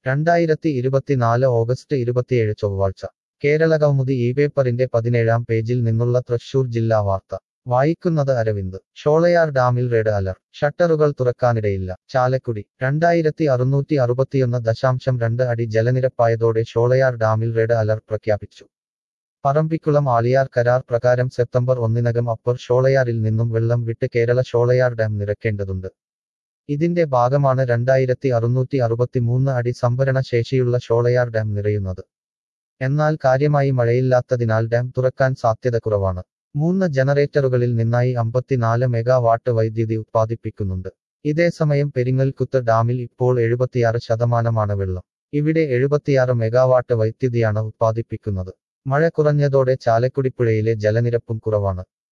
രണ്ടായിരത്തി ഇരുപത്തിനാല് ഓഗസ്റ്റ് ഇരുപത്തിയേഴ് ചൊവ്വാഴ്ച കേരളകൗമുദി ഈ പേപ്പറിന്റെ പതിനേഴാം പേജിൽ നിന്നുള്ള തൃശൂർ ജില്ലാ വാർത്ത വായിക്കുന്നത് അരവിന്ദ് ഷോളയാർ ഡാമിൽ റെഡ് അലർട്ട് ഷട്ടറുകൾ തുറക്കാനിടയില്ല ചാലക്കുടി രണ്ടായിരത്തി അറുന്നൂറ്റി അറുപത്തിയൊന്ന് ദശാംശം രണ്ട് അടി ജലനിരപ്പായതോടെ ഷോളയാർ ഡാമിൽ റെഡ് അലർട്ട് പ്രഖ്യാപിച്ചു പറമ്പിക്കുളം ആളിയാർ കരാർ പ്രകാരം സെപ്റ്റംബർ ഒന്നിനകം അപ്പർ ഷോളയാറിൽ നിന്നും വെള്ളം വിട്ട് കേരള ഷോളയാർ ഡാം നിറയ്ക്കേണ്ടതുണ്ട് ഇതിന്റെ ഭാഗമാണ് രണ്ടായിരത്തി അറുന്നൂറ്റി അറുപത്തിമൂന്ന് അടി സംഭരണ ശേഷിയുള്ള ഷോളയാർ ഡാം നിറയുന്നത് എന്നാൽ കാര്യമായി മഴയില്ലാത്തതിനാൽ ഡാം തുറക്കാൻ സാധ്യത കുറവാണ് മൂന്ന് ജനറേറ്ററുകളിൽ നിന്നായി അമ്പത്തിനാല് മെഗാവാട്ട് വൈദ്യുതി ഉത്പാദിപ്പിക്കുന്നുണ്ട് ഇതേസമയം പെരിങ്ങൽകുത്ത് ഡാമിൽ ഇപ്പോൾ എഴുപത്തിയാറ് ശതമാനമാണ് വെള്ളം ഇവിടെ എഴുപത്തിയാറ് മെഗാവാട്ട് വൈദ്യുതിയാണ് ഉത്പാദിപ്പിക്കുന്നത് മഴ കുറഞ്ഞതോടെ ചാലക്കുടിപ്പുഴയിലെ ജലനിരപ്പും കുറവാണ്